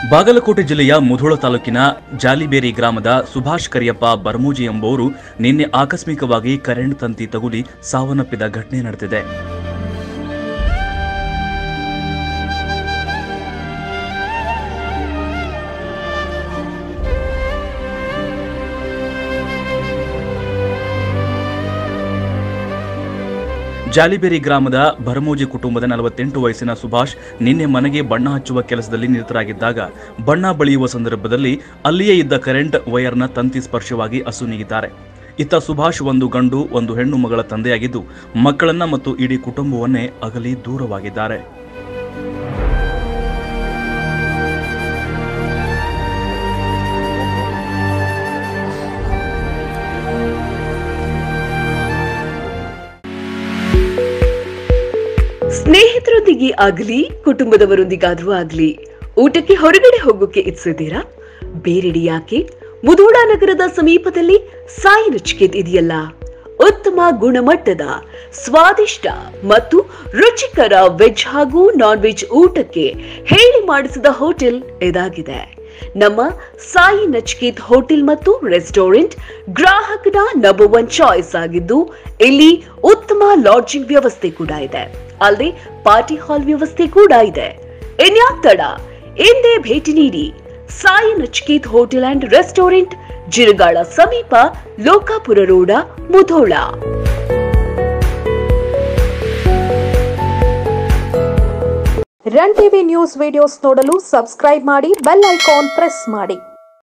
ಬಾಗಲಕೋಟೆ ಜಿಲ್ಲೆಯ ಮುಧೋಳ ತಾಲೂಕಿನ ಜಾಲಿಬೇರಿ ಗ್ರಾಮದ ಸುಭಾಷ್ ಕರಿಯಪ್ಪ ಬರ್ಮೂಜಿ ಎಂಬುವರು ನಿನ್ನೆ ಆಕಸ್ಮಿಕವಾಗಿ ಕರೆಂಟ್ ತಂತಿ ತಗುಲಿ ಸಾವನ್ನಪ್ಪಿದ ಘಟನೆ ನಡೆದಿದೆ ಜಾಲಿಬೇರಿ ಗ್ರಾಮದ ಭರಮೋಜಿ ಕುಟುಂಬದ ನಲವತ್ತೆಂಟು ವಯಸ್ಸಿನ ಸುಭಾಷ್ ನಿನ್ನೆ ಮನೆಗೆ ಬಣ್ಣ ಹಚ್ಚುವ ಕೆಲಸದಲ್ಲಿ ನಿರತರಾಗಿದ್ದಾಗ ಬಣ್ಣ ಬಳಿಯುವ ಸಂದರ್ಭದಲ್ಲಿ ಅಲ್ಲಿಯೇ ಇದ್ದ ಕರೆಂಟ್ ವೈರ್ನ ತಂತಿ ಸ್ಪರ್ಶವಾಗಿ ಅಸುನೀಗಿದ್ದಾರೆ ಇತ್ತ ಸುಭಾಷ್ ಒಂದು ಗಂಡು ಒಂದು ಹೆಣ್ಣು ಮಗಳ ತಂದೆಯಾಗಿದ್ದು ಮಕ್ಕಳನ್ನ ಮತ್ತು ಇಡೀ ಕುಟುಂಬವನ್ನೇ ಅಗಲಿ ದೂರವಾಗಿದ್ದಾರೆ ಸ್ನೇಹಿತರೊಂದಿಗೆ ಆಗ್ಲಿ ಕುಟುಂಬದವರೊಂದಿಗಾದ್ರೂ ಆಗ್ಲಿ ಊಟಕ್ಕೆ ಹೊರಗಡೆ ಹೋಗೋಕೆ ಇಚ್ಛಿದ್ದೀರಾ ಬೇರೆಡೆ ಯಾಕೆ ಮುಧೋಳ ನಗರದ ಸಮೀಪದಲ್ಲಿ ಸಾಯಿ ನಚಿಕೇತ್ ಇದೆಯಲ್ಲ ಉತ್ತಮ ಗುಣಮಟ್ಟದ ಸ್ವಾದಿಷ್ಟ ಮತ್ತು ರುಚಿಕರ ವೆಜ್ ಹಾಗೂ ನಾನ್ ವೆಜ್ ಊಟಕ್ಕೆ ಹೇಳಿ ಮಾಡಿಸಿದ ಹೋಟೆಲ್ ಇದಾಗಿದೆ ನಮ್ಮ ಸಾಯಿ ನಚಿಕೇತ್ ಹೋಟೆಲ್ ಮತ್ತು ರೆಸ್ಟೋರೆಂಟ್ ಗ್ರಾಹಕನ ನಂಬರ್ ಒನ್ ಚಾಯ್ಸ್ ಆಗಿದ್ದು ಇಲ್ಲಿ ಉತ್ತಮ ಲಾಡ್ಜಿಂಗ್ ವ್ಯವಸ್ಥೆ ಕೂಡ ಇದೆ ಅಲ್ಲದೆ ಪಾರ್ಟಿ ಹಾಲ್ ವ್ಯವಸ್ಥೆ ಕೂಡ ಇದೆ ಇನ್ಯಾಕ್ ತಡ ಎಂದೇ ಭೇಟಿ ನೀಡಿ Sai Nachiket hotel and restaurant Jiragal ಸಮೀಪ Lokapur road Mudhol run TV news videos ನೋಡಲು ಸಬ್ಸ್ಕ್ರೈಬ್ ಮಾಡಿ ಬೆಲ್ ಐಕಾನ್ ಪ್ರೆಸ್ ಮಾಡಿ